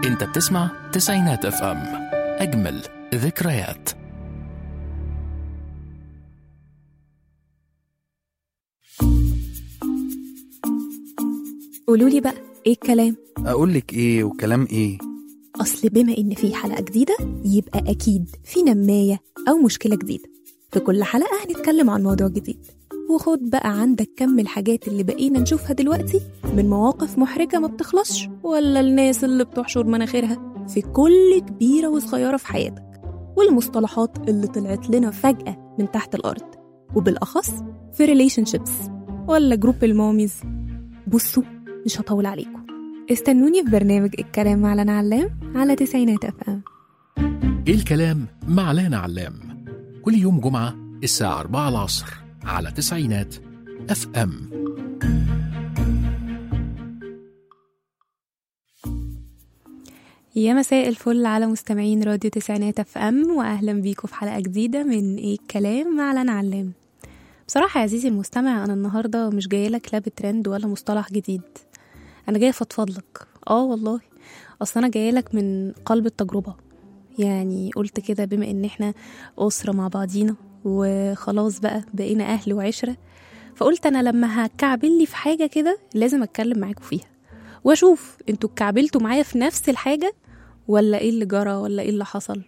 انت بتسمع تسعينات اف ام اجمل ذكريات قولوا لي بقى ايه الكلام اقول لك ايه وكلام ايه اصل بما ان في حلقه جديده يبقى اكيد في نمايه او مشكله جديده في كل حلقه هنتكلم عن موضوع جديد وخد بقى عندك كم الحاجات اللي بقينا نشوفها دلوقتي من مواقف محرجه ما بتخلصش ولا الناس اللي بتحشر مناخيرها في كل كبيره وصغيره في حياتك والمصطلحات اللي طلعت لنا فجاه من تحت الارض وبالاخص في ريليشن شيبس ولا جروب الماميز بصوا مش هطول عليكم استنوني في برنامج الكلام مع لنا علام على تسعينات اف ام ايه الكلام مع لانا علام كل يوم جمعة الساعة 4 العصر على تسعينات اف ام يا مساء الفل على مستمعين راديو تسعينات اف ام واهلا بيكم في حلقه جديده من ايه الكلام مع لنا علام بصراحه يا عزيزي المستمع انا النهارده مش جايه لك لا بترند ولا مصطلح جديد انا جايه افضفض لك اه والله اصل انا جايه لك من قلب التجربه يعني قلت كده بما ان احنا اسره مع بعضينا وخلاص بقى بقينا اهل وعشره فقلت انا لما هكعبل لي في حاجه كده لازم اتكلم معاكم فيها واشوف انتوا اتكعبلتوا معايا في نفس الحاجه ولا ايه اللي جرى ولا ايه اللي حصل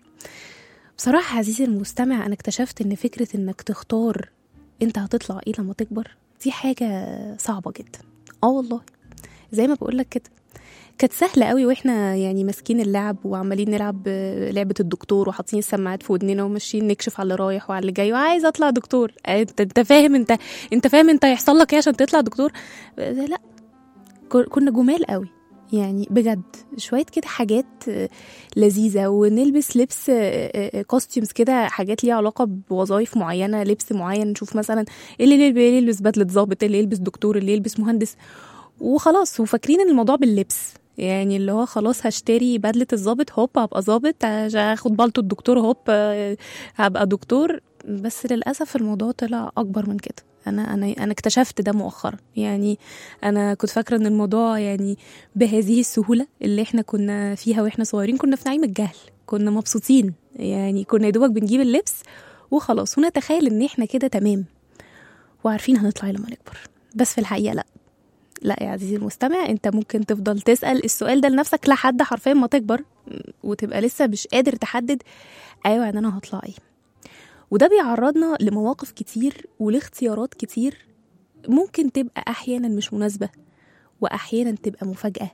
بصراحه عزيزي المستمع انا اكتشفت ان فكره انك تختار انت هتطلع ايه لما تكبر دي حاجه صعبه جدا اه والله زي ما بقولك كده كانت سهلة قوي واحنا يعني ماسكين اللعب وعمالين نلعب آه، لعبة الدكتور وحاطين السماعات في ودننا وماشيين نكشف على اللي رايح وعلى اللي جاي وعايز اطلع دكتور آه، انت انت فاهم انت انت فاهم انت هيحصل لك ايه عشان تطلع دكتور آه، لا ك- كنا جمال قوي يعني بجد شوية كده حاجات آه، لذيذة ونلبس لبس كوستيومز كده حاجات ليها علاقة بوظائف معينة لبس معين نشوف مثلا اللي يلبس- اللي يلبس بدلة ضابط اللي يلبس دكتور اللي يلبس مهندس وخلاص وفاكرين ان الموضوع باللبس يعني اللي هو خلاص هشتري بدلة الضابط هوب هبقى ضابط عشان هاخد بالطو الدكتور هوب آه، هبقى دكتور بس للأسف الموضوع طلع أكبر من كده أنا أنا أنا اكتشفت ده مؤخرا يعني أنا كنت فاكرة إن الموضوع يعني بهذه السهولة اللي إحنا كنا فيها وإحنا صغيرين كنا في نعيم الجهل كنا مبسوطين يعني كنا يا دوبك بنجيب اللبس وخلاص ونتخيل إن إحنا كده تمام وعارفين هنطلع إيه لما نكبر بس في الحقيقة لأ لا يا عزيزي المستمع انت ممكن تفضل تسأل السؤال ده لنفسك لحد حرفيا ما تكبر وتبقى لسه مش قادر تحدد ايوه يعني انا هطلع ايه وده بيعرضنا لمواقف كتير ولاختيارات كتير ممكن تبقى احيانا مش مناسبة واحيانا تبقى مفاجأة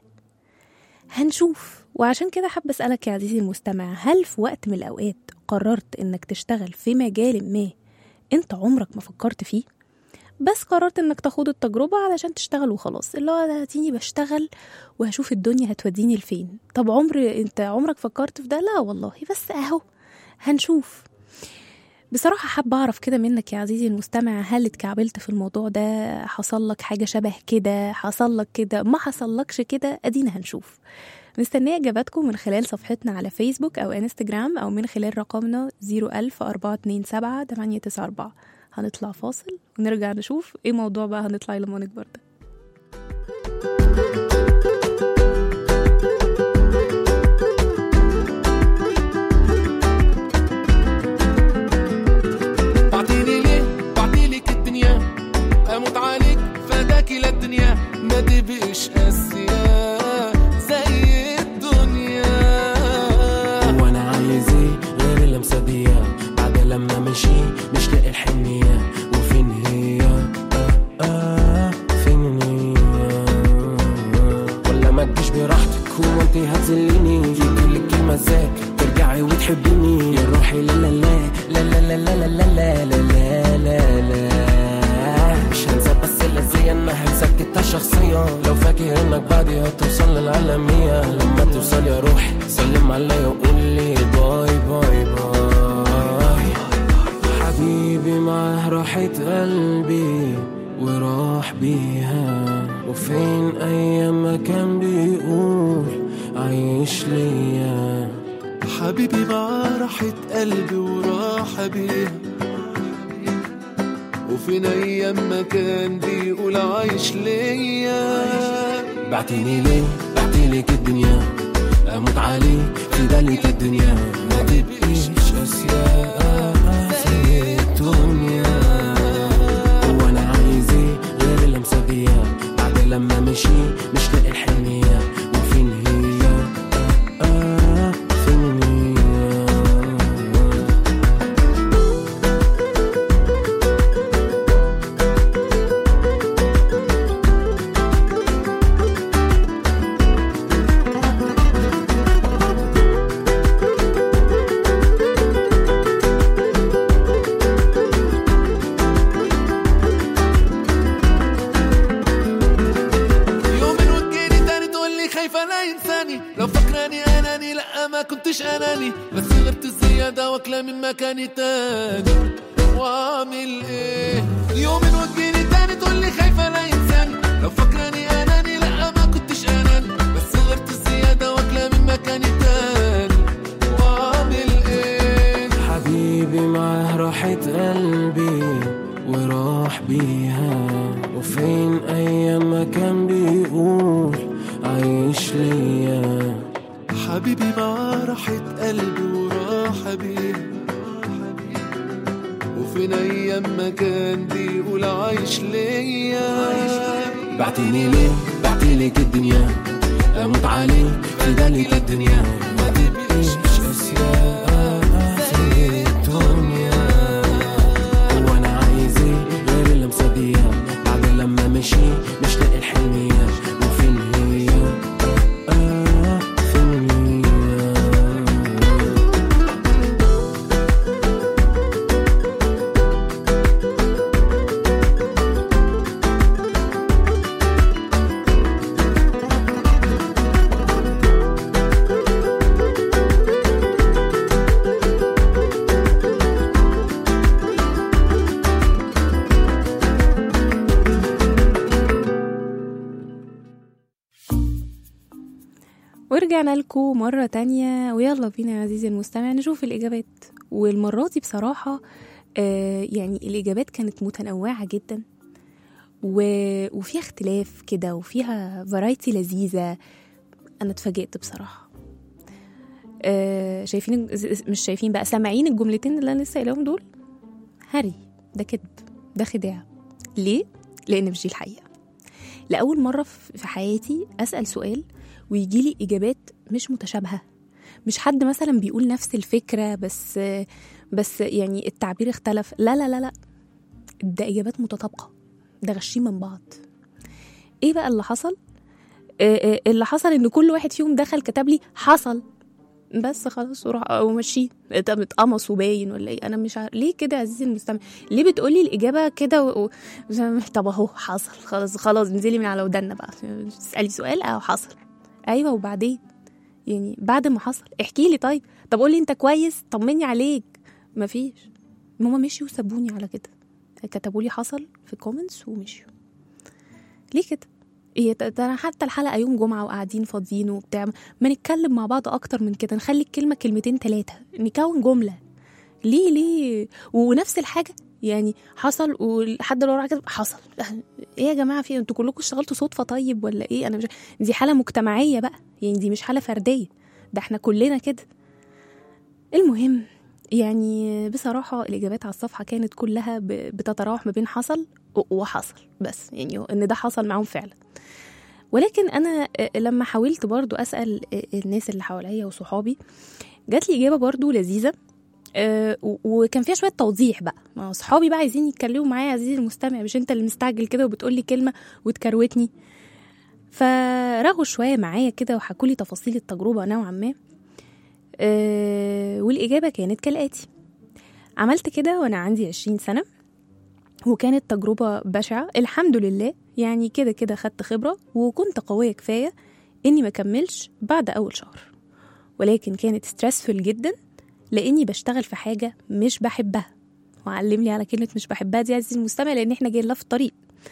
هنشوف وعشان كده حابة اسألك يا عزيزي المستمع هل في وقت من الاوقات قررت انك تشتغل في مجال ما انت عمرك ما فكرت فيه بس قررت انك تاخد التجربة علشان تشتغل وخلاص اللي هو ده هتيجي بشتغل وهشوف الدنيا هتوديني لفين طب عمر انت عمرك فكرت في ده لا والله بس اهو هنشوف بصراحة حابة أعرف كده منك يا عزيزي المستمع هل اتكعبلت في الموضوع ده حصل لك حاجة شبه كده حصل لك كده ما حصلكش كده أدينا هنشوف مستنية إجاباتكم من خلال صفحتنا على فيسبوك أو انستجرام أو من خلال رقمنا 01427 894 هنطلع فاصل ونرجع نشوف ايه موضوع بقى هنطلع لما نكبر ده بعتيلي ليه بعتيلك الدنيا اموت عليك فداكي للدنيا ما تبقيش قاسية زي الدنيا وانا عايز ايه غير اللمسه دي بعد لما مشي مش لاقي الحنيه وفين هي آه آه فين هي ولا ما تجيش براحتك هو انت هتذليني يجي لك كلمه ازاي ترجعي وتحبيني يا روحي لا لا لا لا لا لا لا لا لا لا لا لا مش هنسى بس اللذية انها هتسكتها شخصيا لو فاكر انك بعدي هتوصل للعالمية لما توصل يا روحي سلم عليا وقول لي باي باي باي حبيبي معاه راحة قلبي وراح بيها وفين ايام ما كان بيقول عايش ليا حبيبي مع راحة قلبي وراحة بيها وفين ايام ما كان بيقول عايش ليا بعتيني ليه بعتيلك الدنيا اموت عليك في دلة الدنيا ما تبقيش اسياء في الدنيا وانا عايز ايه غير اللمسة دي بعد لما مشي مش لاقي الحنية وفين هي آه آه فين هي يومين وتجيني تاني تقول لي خايفة لا ينساني لو فاكراني اناني لا ما كنتش اناني بس غيرت الزيادة واكلة من مكاني تاني واعمل ايه يومين وتجيني تاني تقول لي خايفة لا ينساني لو فاكراني اناني لا ما كنتش اناني بس غيرت الزيادة واكلة من مكاني تاني واعمل ايه حبيبي معاه راحة قلبي وراح بيها وفين أيام ما كان بيقول عايش ليا حبيبي معاه راحة قلبي وراحة بيه وفين أيام ما كان بيقول عايش ليا بعتني ليه بعتلك الدنيا أموت عليك في دلة الدنيا ما تبقيش أسياء في الدنيا وانا عايز ايه غير اللمسة دي بعد لما مشي مش لاقي الحنية وفين هي آه فين هي ورجعنا لكم مرة تانية ويلا بينا يا عزيزي المستمع نشوف الإجابات والمرة دي بصراحة آه يعني الإجابات كانت متنوعة جدا و... وفيها اختلاف كده وفيها فرايتي لذيذة أنا اتفاجئت بصراحة آه شايفين مش شايفين بقى سامعين الجملتين اللي أنا لسه قايلهم دول هري ده كذب ده خداع ليه؟ لأن مش دي الحقيقة لأول مرة في في حياتي أسأل سؤال ويجيلي إجابات مش متشابهة مش حد مثلا بيقول نفس الفكرة بس بس يعني التعبير اختلف لا لا لا لا ده إجابات متطابقة ده غشين من بعض إيه بقى اللي حصل؟ آه، آه، اللي حصل إن كل واحد فيهم دخل كتب لي حصل بس خلاص وراح ومشي طب اتقمص وباين ولا ايه انا مش عارف ليه كده يا عزيزي المستمع ليه بتقولي الاجابه كده و... و... طب اهو حصل خلاص خلاص انزلي من على ودنا بقى تسالي سؤال اه حصل ايوه وبعدين يعني بعد ما حصل احكي لي طيب طب قولي انت كويس طمني عليك مفيش هما مشيوا وسابوني على كده كتبوا لي حصل في الكومنتس ومشيوا ليه كده إيه ده ده انا حتى الحلقه يوم جمعه وقاعدين فاضيين وبتاع ما نتكلم مع بعض اكتر من كده نخلي الكلمه كلمتين ثلاثه نكون جمله ليه ليه ونفس الحاجه يعني حصل ولحد اللي ورا كده حصل ايه يا جماعه في انتوا كلكم اشتغلتوا صدفه طيب ولا ايه انا مش دي حاله مجتمعيه بقى يعني دي مش حاله فرديه ده احنا كلنا كده المهم يعني بصراحة الإجابات على الصفحة كانت كلها ب- بتتراوح ما بين حصل و- وحصل بس يعني إن ده حصل معاهم فعلا ولكن أنا آه، لما حاولت برضو أسأل آه، الناس اللي حواليا وصحابي جات لي إجابة برضو لذيذة آه، و- وكان فيها شوية توضيح بقى ما هو صحابي بقى عايزين يتكلموا معايا يا عزيزي المستمع مش انت اللي مستعجل كده وبتقولي كلمة وتكروتني فرغوا شوية معايا كده وحكوا لي تفاصيل التجربة نوعا ما آه، والإجابة كانت كالآتي عملت كده وأنا عندي عشرين سنة وكانت تجربة بشعة الحمد لله يعني كده كده خدت خبرة وكنت قوية كفاية إني ما كملش بعد أول شهر ولكن كانت ستريسفul جدا لأني بشتغل في حاجة مش بحبها وعلم لي على كلمة مش بحبها دي عزيزي المستمع لأن احنا جايين لها في الطريق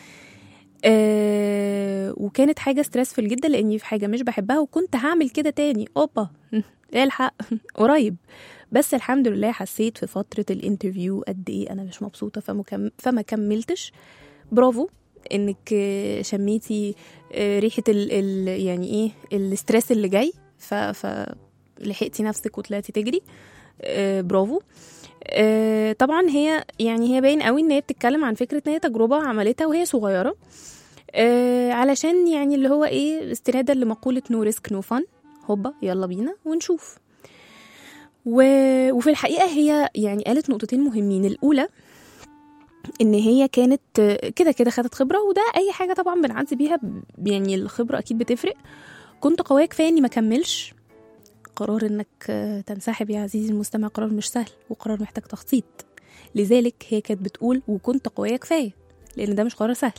آه وكانت حاجة ستريسفul جدا لأني في حاجة مش بحبها وكنت هعمل كده تاني أوبا الحق قريب بس الحمد لله حسيت في فترة الانترفيو قد ايه انا مش مبسوطة فمكم... فما كملتش برافو انك آه، شميتي آه، ريحة ال... ال... يعني ايه الاسترس اللي جاي ف... ف لحقتي نفسك وطلعتي تجري آه برافو آه طبعا هي يعني هي باين قوي ان هي بتتكلم عن فكره ان هي تجربه عملتها وهي صغيره آه علشان يعني اللي هو ايه استنادا لمقوله نو ريسك نو فن هوبا يلا بينا ونشوف و... وفي الحقيقه هي يعني قالت نقطتين مهمين الاولى ان هي كانت كده كده خدت خبره وده اي حاجه طبعا بنعدي بيها ب- يعني الخبره اكيد بتفرق كنت قويه كفايه اني ما اكملش قرار انك تنسحب يا عزيزي المستمع قرار مش سهل وقرار محتاج تخطيط لذلك هي كانت بتقول وكنت قويه كفايه لان ده مش قرار سهل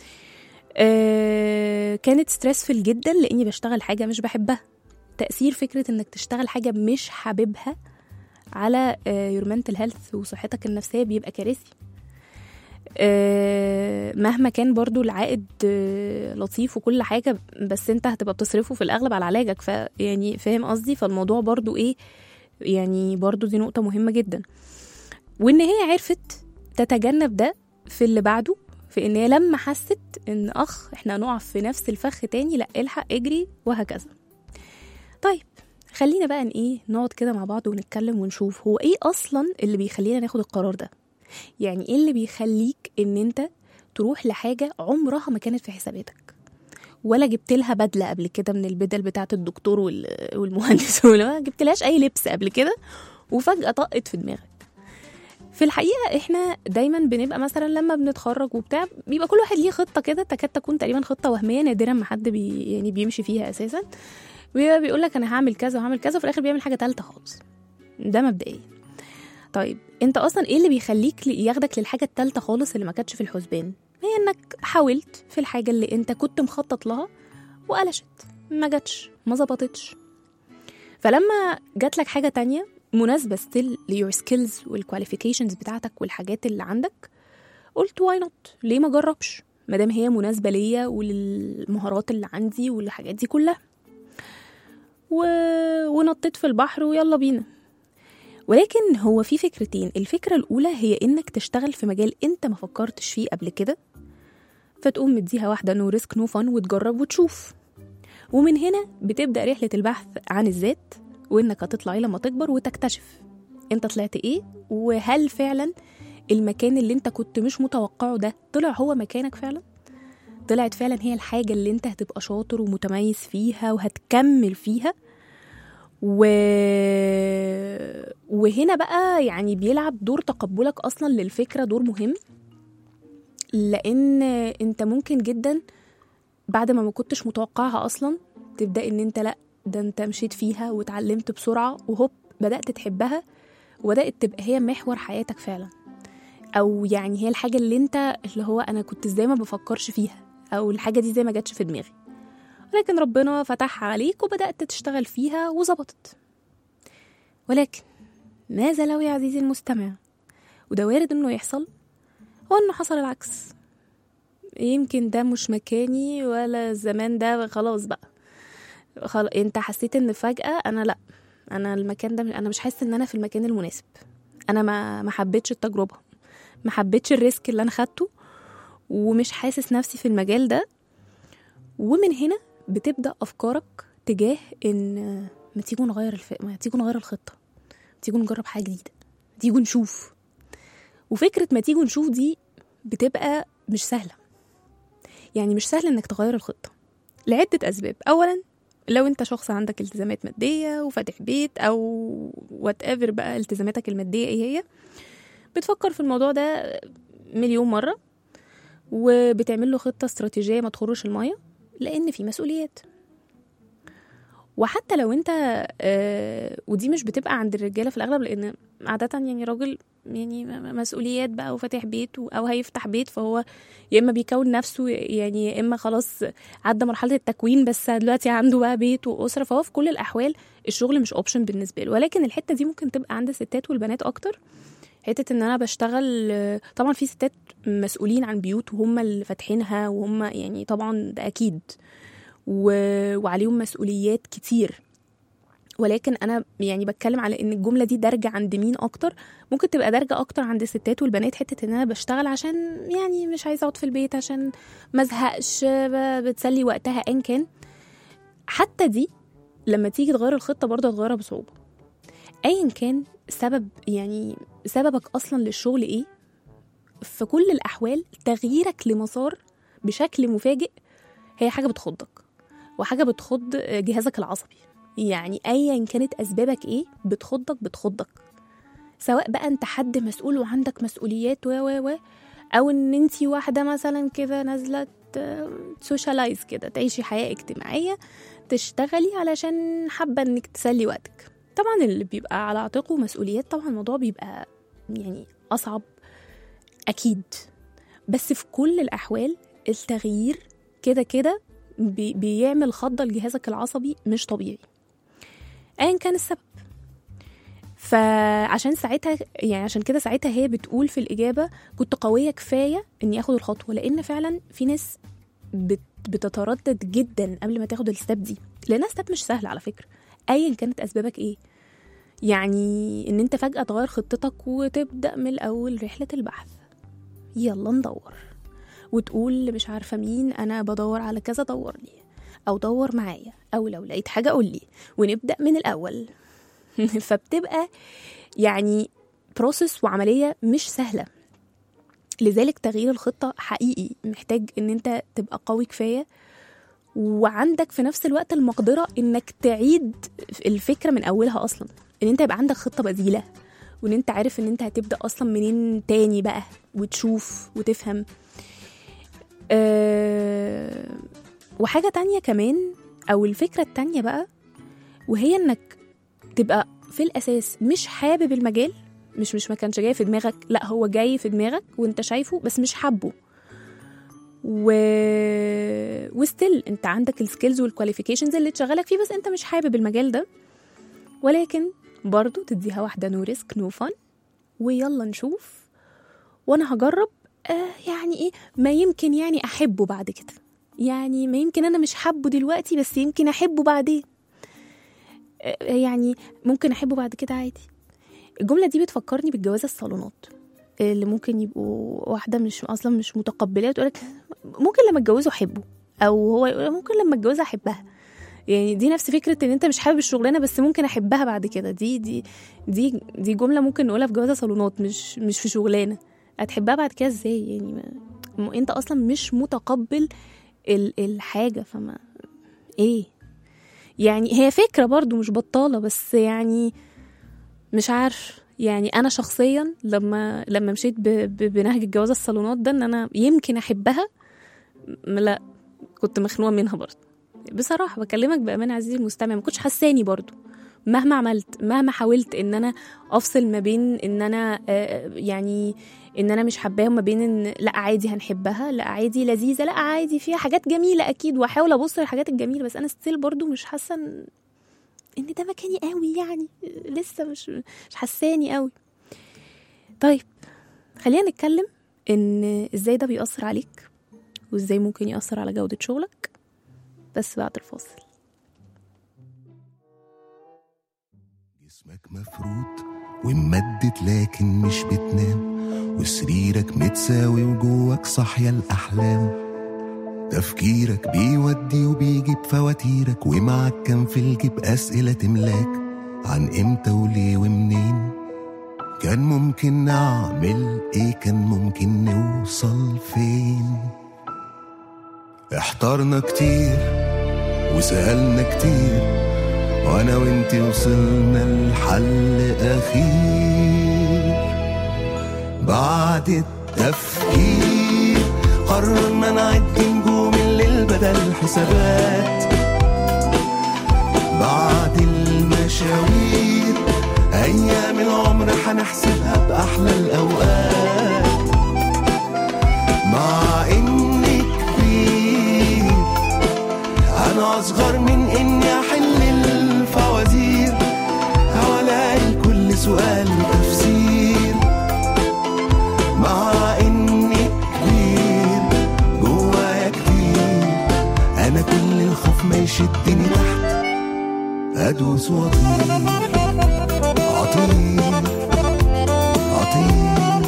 آه كانت ستريسفل جدا لاني بشتغل حاجه مش بحبها تاثير فكره انك تشتغل حاجه مش حاببها على يور منتل هيلث وصحتك النفسيه بيبقى كارثي آه، مهما كان برضو العائد آه، لطيف وكل حاجة بس انت هتبقى بتصرفه في الأغلب على علاجك فيعني فاهم قصدي فالموضوع برضو ايه يعني برضو دي نقطة مهمة جدا وان هي عرفت تتجنب ده في اللي بعده في ان هي لما حست ان اخ احنا هنقع في نفس الفخ تاني لا الحق اجري وهكذا طيب خلينا بقى ان ايه نقعد كده مع بعض ونتكلم ونشوف هو ايه اصلا اللي بيخلينا ناخد القرار ده يعني ايه اللي بيخليك ان انت تروح لحاجه عمرها ما كانت في حساباتك ولا جبت لها بدله قبل كده من البدل بتاعه الدكتور وال- والمهندس ولا جبت لهاش اي لبس قبل كده وفجاه طقت في دماغك في الحقيقه احنا دايما بنبقى مثلا لما بنتخرج وبتاع بيبقى كل واحد ليه خطه كده تكاد تكون تقريبا خطه وهميه نادرا ما حد بي يعني بيمشي فيها اساسا بيبقى بيقول لك انا هعمل كذا وهعمل كذا وفي الاخر بيعمل حاجه تالته خالص ده مبدئيا طيب انت اصلا ايه اللي بيخليك ل- ياخدك للحاجه التالته خالص اللي ما كانتش في الحسبان هي انك حاولت في الحاجه اللي انت كنت مخطط لها وقلشت ما جاتش ما ظبطتش فلما جات لك حاجه تانية مناسبه ستيل ليور سكيلز والكواليفيكيشنز بتاعتك والحاجات اللي عندك قلت واي نوت ليه ما جربش ما دام هي مناسبه ليا وللمهارات اللي عندي والحاجات دي كلها و... ونطيت في البحر ويلا بينا ولكن هو في فكرتين الفكرة الأولى هي إنك تشتغل في مجال أنت ما فكرتش فيه قبل كده فتقوم مديها واحدة نو ريسك نو فن وتجرب وتشوف ومن هنا بتبدأ رحلة البحث عن الذات وإنك هتطلع إيه لما تكبر وتكتشف أنت طلعت إيه وهل فعلا المكان اللي أنت كنت مش متوقعه ده طلع هو مكانك فعلا طلعت فعلا هي الحاجة اللي أنت هتبقى شاطر ومتميز فيها وهتكمل فيها و... وهنا بقى يعني بيلعب دور تقبلك اصلا للفكره دور مهم لان انت ممكن جدا بعد ما ما كنتش متوقعها اصلا تبدا ان انت لا ده انت مشيت فيها واتعلمت بسرعه وهوب بدات تحبها وبدات تبقى هي محور حياتك فعلا او يعني هي الحاجه اللي انت اللي هو انا كنت ازاي ما بفكرش فيها او الحاجه دي زي ما جاتش في دماغي ولكن ربنا فتحها عليك وبدات تشتغل فيها وظبطت ولكن ماذا لو يا عزيزي المستمع وده وارد انه يحصل هو انه حصل العكس يمكن ده مش مكاني ولا الزمان ده خلاص بقى خل... انت حسيت ان فجأة انا لا انا المكان ده انا مش حاسس ان انا في المكان المناسب انا ما ما حبيتش التجربة ما حبيتش الريسك اللي انا خدته ومش حاسس نفسي في المجال ده ومن هنا بتبدأ افكارك تجاه ان ما تيجوا نغير الف... ما تيجوا نغير الخطة تيجوا نجرب حاجة جديدة تيجوا نشوف وفكرة ما تيجوا نشوف دي بتبقى مش سهلة يعني مش سهل انك تغير الخطة لعدة أسباب أولا لو انت شخص عندك التزامات مادية وفاتح بيت أو وات ايفر بقى التزاماتك المادية ايه هي بتفكر في الموضوع ده مليون مرة وبتعمل له خطة استراتيجية ما تخرش المية لأن في مسؤوليات وحتى لو انت آه ودي مش بتبقى عند الرجاله في الاغلب لان عاده يعني راجل يعني مسؤوليات بقى وفاتح بيت او هيفتح بيت فهو يا اما بيكون نفسه يعني يا اما خلاص عدى مرحله التكوين بس دلوقتي عنده بقى بيت واسره فهو في كل الاحوال الشغل مش اوبشن بالنسبه له ولكن الحته دي ممكن تبقى عند الستات والبنات اكتر حته ان انا بشتغل طبعا في ستات مسؤولين عن بيوت وهم اللي فاتحينها وهم يعني طبعا ده اكيد و... وعليهم مسؤوليات كتير ولكن انا يعني بتكلم على ان الجمله دي دارجه عند مين اكتر ممكن تبقى دارجه اكتر عند الستات والبنات حته ان انا بشتغل عشان يعني مش عايزه اقعد في البيت عشان ما ازهقش بتسلي وقتها ان كان حتى دي لما تيجي تغير الخطه برضه هتغيرها بصعوبه ايا كان سبب يعني سببك اصلا للشغل ايه في كل الاحوال تغييرك لمسار بشكل مفاجئ هي حاجه بتخضك وحاجه بتخض جهازك العصبي يعني ايا كانت اسبابك ايه بتخضك بتخضك سواء بقى انت حد مسؤول وعندك مسؤوليات و و و او ان انت واحده مثلا كده نازله سوشيالايز كده تعيشي حياه اجتماعيه تشتغلي علشان حابه انك تسلي وقتك طبعا اللي بيبقى على عاتقه مسؤوليات طبعا الموضوع بيبقى يعني اصعب اكيد بس في كل الاحوال التغيير كده كده بي بيعمل خضه لجهازك العصبي مش طبيعي ايا كان السبب فعشان ساعتها يعني عشان كده ساعتها هي بتقول في الإجابة كنت قوية كفاية إني آخد الخطوة لأن فعلا في ناس بت بتتردد جدا قبل ما تاخد الستاب دي لأنها ستاب مش سهلة على فكرة أيا كانت أسبابك إيه يعني إن أنت فجأة تغير خطتك وتبدأ من الأول رحلة البحث يلا ندور وتقول مش عارفة مين أنا بدور على كذا دور لي أو دور معايا أو لو لقيت حاجة قول لي ونبدأ من الأول فبتبقى يعني بروسس وعمليه مش سهله لذلك تغيير الخطه حقيقي محتاج ان انت تبقى قوي كفايه وعندك في نفس الوقت المقدره انك تعيد الفكره من اولها اصلا ان انت يبقى عندك خطه بديله وان انت عارف ان انت هتبدا اصلا منين تاني بقى وتشوف وتفهم أه وحاجه تانية كمان او الفكره التانية بقى وهي انك تبقى في الاساس مش حابب المجال مش مش ما كانش جاي في دماغك لا هو جاي في دماغك وانت شايفه بس مش حابه و وستيل انت عندك السكيلز والكواليفيكيشنز اللي تشغلك فيه بس انت مش حابب المجال ده ولكن برضو تديها واحده نو ريسك نو فن ويلا نشوف وانا هجرب آه يعني ايه ما يمكن يعني احبه بعد كده يعني ما يمكن انا مش حابه دلوقتي بس يمكن احبه بعدين يعني ممكن احبه بعد كده عادي الجمله دي بتفكرني بالجوازه الصالونات اللي ممكن يبقوا واحده مش اصلا مش متقبلاه وتقولك ممكن لما اتجوزه احبه او هو يقول ممكن لما اتجوزها احبها يعني دي نفس فكره ان انت مش حابب الشغلانه بس ممكن احبها بعد كده دي دي دي دي جمله ممكن نقولها في جوازه صالونات مش مش في شغلانه هتحبها بعد كده ازاي يعني ما انت اصلا مش متقبل الحاجه فما ايه يعني هي فكرة برضو مش بطالة بس يعني مش عارف يعني أنا شخصيا لما لما مشيت ب... ب... بنهج الجواز الصالونات ده إن أنا يمكن أحبها لا كنت مخنوقة منها برضو بصراحة بكلمك بأمانة عزيزي المستمع ما كنتش حساني برضو مهما عملت مهما حاولت ان انا افصل ما بين ان انا آه يعني ان انا مش حباها وما بين ان لا عادي هنحبها لا عادي لذيذه لا عادي فيها حاجات جميله اكيد واحاول ابص للحاجات الجميله بس انا ستيل برضو مش حاسه ان ده مكاني قوي يعني لسه مش مش حساني قوي طيب خلينا نتكلم ان ازاي ده بيأثر عليك وازاي ممكن يأثر على جودة شغلك بس بعد الفاصل جسمك مفروض وممدد لكن مش بتنام وسريرك متساوي وجواك صاحية الأحلام تفكيرك بيودي وبيجيب فواتيرك ومعك كان في الجيب أسئلة تملاك عن امتى وليه ومنين كان ممكن نعمل ايه كان ممكن نوصل فين احترنا كتير وسألنا كتير وانا وانتي وصلنا لحل اخير بعد التفكير قررنا نعد نجوم الليل بدل حسابات بعد المشاوير ايام العمر هنحسبها باحلى الاوقات مع اني كبير انا اصغر من اني احل الفوازير هلاقي كل سؤال تفسير مع اني كبير جوايا كتير انا كل الخوف ما يشدني تحت ادوس واطير اطير اطير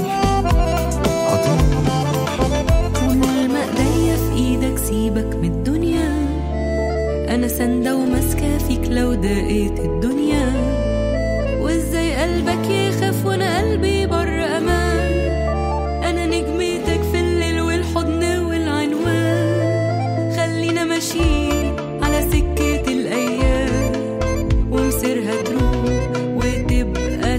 اطير طول ما ايديا في ايدك سيبك من الدنيا انا سندة وماسكة فيك لو دقيت الدنيا وازاي قلبك يخاف وانا قلبي بر امان انا نجمتك في الليل والحضن والعنوان خلينا ماشيين على سكة الايام ومصيرها تروح وتبقى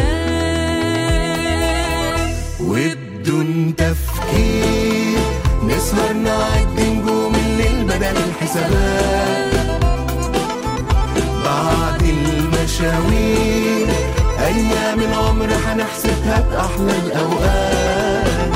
تمام وبدون تفكير نسهر نعد نجوم الليل بدل الحسابات بعد المشاوير أيام العمر هنحسبها بأحلى الأوقات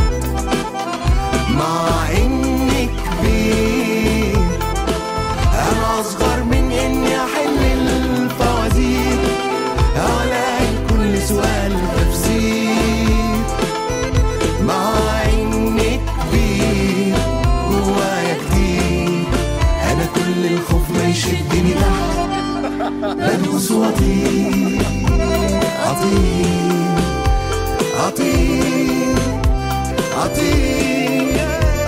مع إني كبير أنا أصغر من إني أحل الفوازير ألاقي كل سؤال تفسير مع إني كبير جوايا كتير أنا كل الخوف ما يشدني تحت بدوس وأطير أطير أطير أطير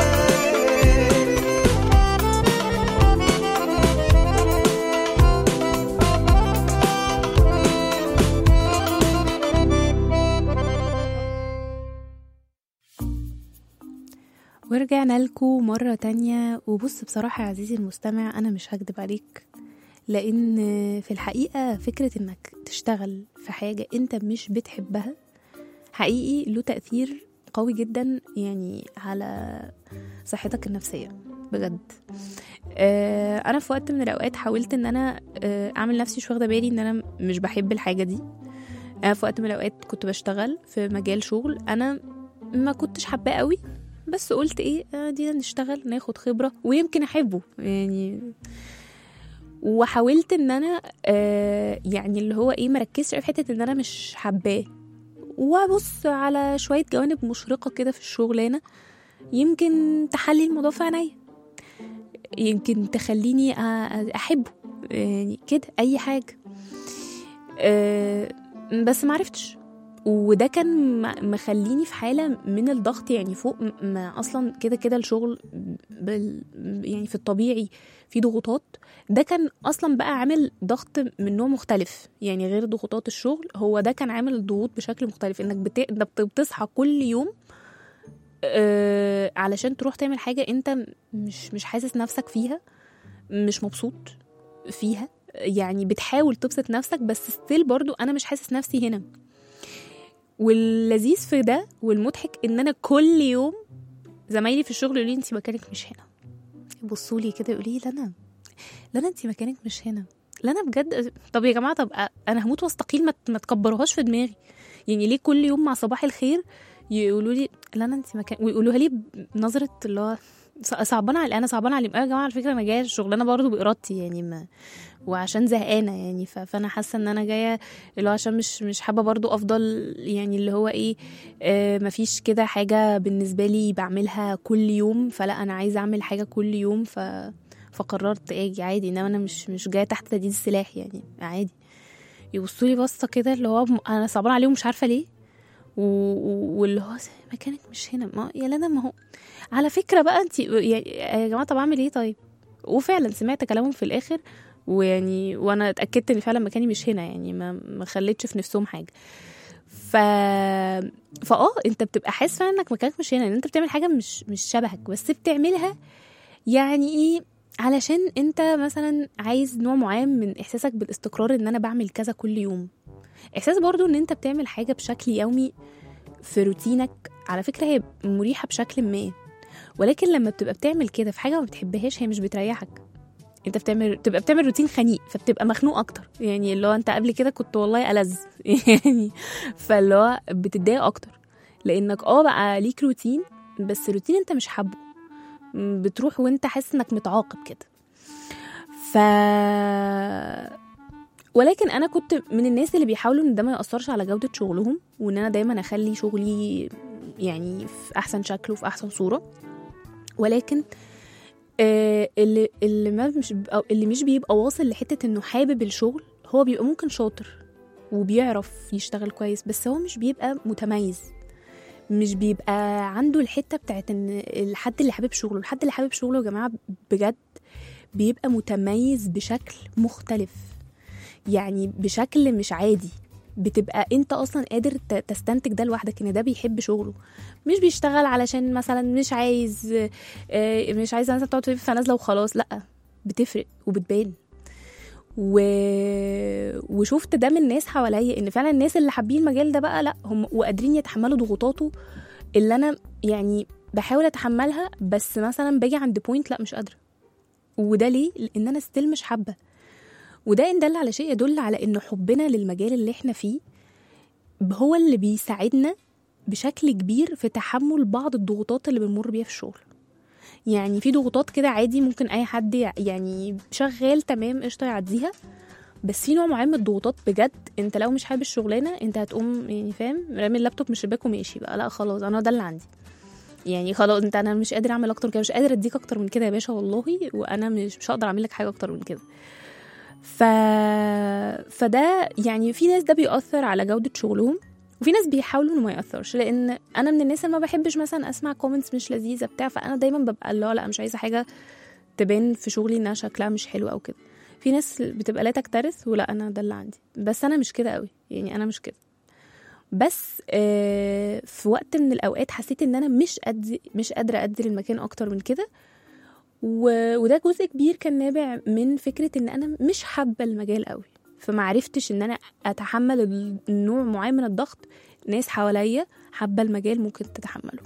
ورجعنا لكم مرة تانية وبص بصراحة يا عزيزي المستمع أنا مش هكدب عليك لأن في الحقيقة فكرة إنك تشتغل في حاجة أنت مش بتحبها حقيقي له تأثير قوي جدا يعني على صحتك النفسية بجد آه، أنا في وقت من الأوقات حاولت إن أنا آه، أعمل نفسي مش واخدة بالي إن أنا مش بحب الحاجة دي أنا في وقت من الأوقات كنت بشتغل في مجال شغل أنا ما كنتش حباه قوي بس قلت ايه آه، دي نشتغل ناخد خبرة ويمكن احبه يعني وحاولت ان انا آه يعني اللي هو ايه مركزش في حتة ان انا مش حباه وابص على شوية جوانب مشرقة كده في الشغلانة يمكن تحلي الموضوع في عينيا يمكن تخليني أ- أ- احبه يعني كده اي حاجة آه بس معرفتش وده كان م- مخليني في حالة من الضغط يعني فوق م- ما أصلا كده كده الشغل بال يعني في الطبيعي في ضغوطات ده كان أصلا بقى عامل ضغط من نوع مختلف يعني غير ضغوطات الشغل هو ده كان عامل ضغوط بشكل مختلف إنك بت... إنك بتصحى كل يوم آه علشان تروح تعمل حاجة أنت مش مش حاسس نفسك فيها مش مبسوط فيها يعني بتحاول تبسط نفسك بس ستيل برضو أنا مش حاسس نفسي هنا واللذيذ في ده والمضحك ان انا كل يوم زمايلي في الشغل يقولوا لي انت مكانك مش هنا يبصوا لي كده يقولوا لي لنا لنا انت مكانك مش هنا لنا بجد طب يا جماعه طب انا هموت واستقيل ما ما تكبروهاش في دماغي يعني ليه كل يوم مع صباح الخير يقولوا لي لنا انت مكان ويقولوها لي بنظره اللي هو ص- صعبانه علي انا صعبانه علي يا جماعه على فكره انا جايه الشغلانه برضه بارادتي يعني ما وعشان زهقانه يعني ف- فانا حاسه ان انا جايه اللي هو عشان مش مش حابه برضو افضل يعني اللي هو ايه آه مفيش كده حاجه بالنسبه لي بعملها كل يوم فلا انا عايزه اعمل حاجه كل يوم ف فقررت اجي عادي انما انا مش مش جايه تحت تهديد السلاح يعني عادي يبصوا لي بصه كده اللي هو م- انا صعبان عليهم مش عارفه ليه و... و- واللي هو مكانك مش هنا ما يا لنا ما هو على فكره بقى انت يعني يا جماعه طب اعمل ايه طيب وفعلا سمعت كلامهم في الاخر ويعني وانا اتاكدت ان فعلا مكاني مش هنا يعني ما ما خليتش في نفسهم حاجه ف فاه انت بتبقى حاسس فعلا انك مكانك مش هنا ان انت بتعمل حاجه مش مش شبهك بس بتعملها يعني ايه علشان انت مثلا عايز نوع معين من احساسك بالاستقرار ان انا بعمل كذا كل يوم احساس برضو ان انت بتعمل حاجه بشكل يومي في روتينك على فكره هي مريحه بشكل ما ولكن لما بتبقى بتعمل كده في حاجه ما بتحبهاش هي مش بتريحك انت بتعمل تبقى بتعمل روتين خنيق فبتبقى مخنوق اكتر يعني اللي هو انت قبل كده كنت والله ألذ يعني فاللي هو بتتضايق اكتر لانك اه بقى ليك روتين بس روتين انت مش حابه م، بتروح وانت حاسس انك متعاقب كده ف ولكن انا كنت من الناس اللي بيحاولوا ان ده ما ياثرش على جوده شغلهم وان انا دايما اخلي شغلي يعني في احسن شكل وفي احسن صوره ولكن آه، اللي اللي ما مش بيبقى اللي مش بيبقى واصل لحته انه حابب الشغل هو بيبقى ممكن شاطر وبيعرف يشتغل كويس بس هو مش بيبقى متميز مش بيبقى عنده الحته بتاعت ان الحد اللي حابب شغله الحد اللي حابب شغله يا جماعه بجد بيبقى متميز بشكل مختلف يعني بشكل مش عادي بتبقى انت اصلا قادر ت- تستنتج ده لوحدك ان ده بيحب شغله مش بيشتغل علشان مثلا مش عايز آه، مش عايز مثلا تقعد في فنازله وخلاص لا بتفرق وبتبان و... وشفت ده من ناس حواليا ان فعلا الناس اللي حابين المجال ده بقى لا هم وقادرين يتحملوا ضغوطاته اللي انا يعني بحاول اتحملها بس مثلا باجي عند بوينت لا مش قادره وده ليه لان انا ستيل مش حابه وده ان دل على شيء يدل على ان حبنا للمجال اللي احنا فيه هو اللي بيساعدنا بشكل كبير في تحمل بعض الضغوطات اللي بنمر بيها في الشغل يعني في ضغوطات كده عادي ممكن اي حد يع- يعني شغال تمام قشطه يعديها بس في نوع معين من الضغوطات بجد انت لو مش حابب الشغلانه انت هتقوم يعني فاهم رامي اللابتوب من الشباك وماشي بقى لا خلاص انا ده اللي عندي يعني خلاص انت انا مش قادر اعمل اكتر من كده مش قادر اديك اكتر من كده يا باشا والله وانا مش مش هقدر اعمل لك حاجه اكتر من كده ف... فده يعني في ناس ده بيأثر على جودة شغلهم وفي ناس بيحاولوا انه ما يأثرش لان انا من الناس اللي ما بحبش مثلا اسمع كومنتس مش لذيذه بتاع فانا دايما ببقى اللي هو لا مش عايزه حاجه تبان في شغلي انها شكلها مش حلو او كده في ناس بتبقى لا تكترث ولا انا ده اللي عندي بس انا مش كده قوي يعني انا مش كده بس آه، في وقت من الاوقات حسيت ان انا مش قد مش قادره ادي المكان اكتر من كده و... وده جزء كبير كان نابع من فكره ان انا مش حابه المجال قوي فما عرفتش ان انا اتحمل ال- النوع معين من الضغط ناس حواليا حابه المجال ممكن تتحمله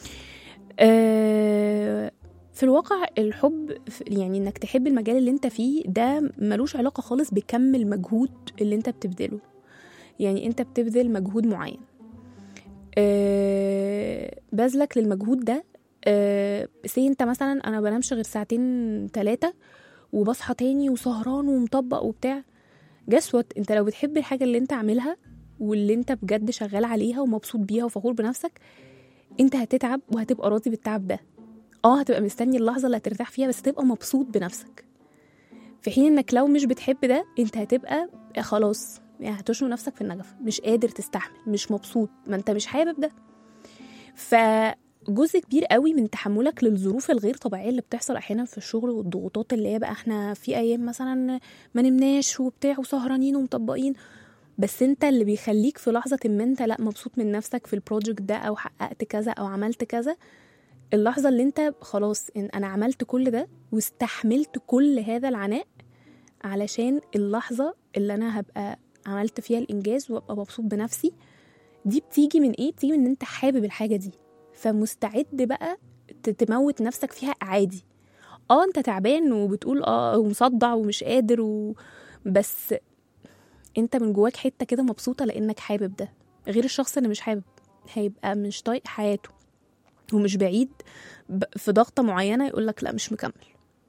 آه، في الواقع الحب ف- يعني انك تحب المجال اللي انت فيه ده ملوش علاقه خالص بكم المجهود اللي انت بتبذله يعني انت بتبذل مجهود معين آه، بذلك للمجهود ده آه، سي انت مثلا انا بنامش غير ساعتين ثلاثه وبصحى تاني وسهران ومطبق وبتاع جسوت انت لو بتحب الحاجه اللي انت عاملها واللي انت بجد شغال عليها ومبسوط بيها وفخور بنفسك انت هتتعب وهتبقى راضي بالتعب ده اه هتبقى مستني اللحظه اللي هترتاح فيها بس تبقى مبسوط بنفسك في حين انك لو مش بتحب ده انت هتبقى خلاص يعني هتشنو نفسك في النجف مش قادر تستحمل مش مبسوط ما انت مش حابب ده فجزء كبير قوي من تحملك للظروف الغير طبيعيه اللي بتحصل احيانا في الشغل والضغوطات اللي هي بقى احنا في ايام مثلا ما نمناش وبتاع وسهرانين ومطبقين بس انت اللي بيخليك في لحظه ما انت لا مبسوط من نفسك في البروجكت ده او حققت كذا او عملت كذا اللحظه اللي انت خلاص ان انا عملت كل ده واستحملت كل هذا العناء علشان اللحظه اللي انا هبقى عملت فيها الانجاز وابقى مبسوط بنفسي دي بتيجي من ايه بتيجي من ان انت حابب الحاجه دي فمستعد بقى ت- تموت نفسك فيها عادي اه انت تعبان وبتقول اه ومصدع ومش قادر و... بس انت من جواك حته كده مبسوطه لانك حابب ده غير الشخص اللي مش حابب هيبقى مش طايق حياته ومش بعيد ب- في ضغطه معينه يقول لك لا مش مكمل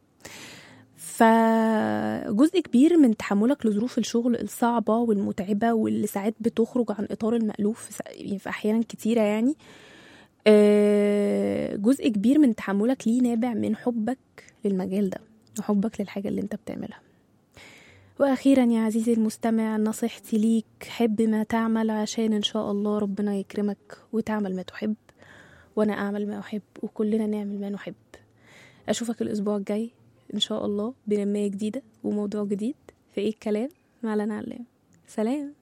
فجزء كبير من تحملك لظروف الشغل الصعبة والمتعبة واللي ساعات بتخرج عن إطار المألوف في سا- يعني في أحيانا كتيرة يعني آه، جزء كبير من تحملك ليه نابع من حبك للمجال ده وحبك للحاجة اللي انت بتعملها وأخيرا يا عزيزي المستمع نصيحتي ليك حب ما تعمل عشان إن شاء الله ربنا يكرمك وتعمل ما تحب وأنا أعمل ما أحب وكلنا نعمل ما نحب أشوفك الأسبوع الجاي إن شاء الله بنماية جديدة وموضوع جديد في إيه الكلام مع لنا علام سلام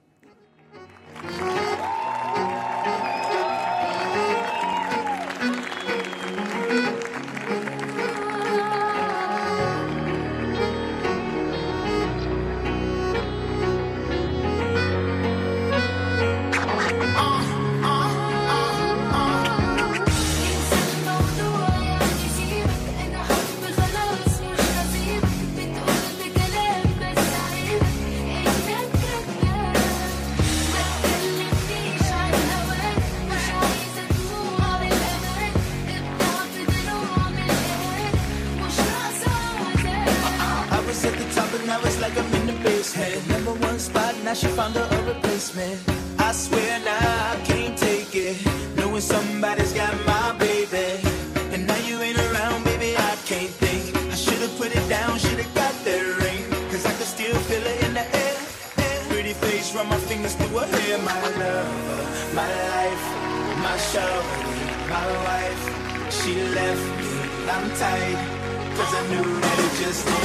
الموضوع يعني سيبك انا حب خلاص مش هسيبك بتقول بكلام بس عيب انك كذاب ما تكلمنيش عن هواك مش عايزه دموع للامان الضعف ده نوع من الهواك مش ناقصه عذاب I was at the top and now it's like I'm in the basement. Number one spot, now she found her a replacement. I swear now I can't take it. Knowing somebody's got my baby. And now you ain't around, baby, I can't think. I should've put it down, should've got that ring. Cause I can still feel it in the air. Pretty face, run my fingers through her hair. My love, my life, my show, my wife. She left me, I'm tight. Cause I knew that it just ain't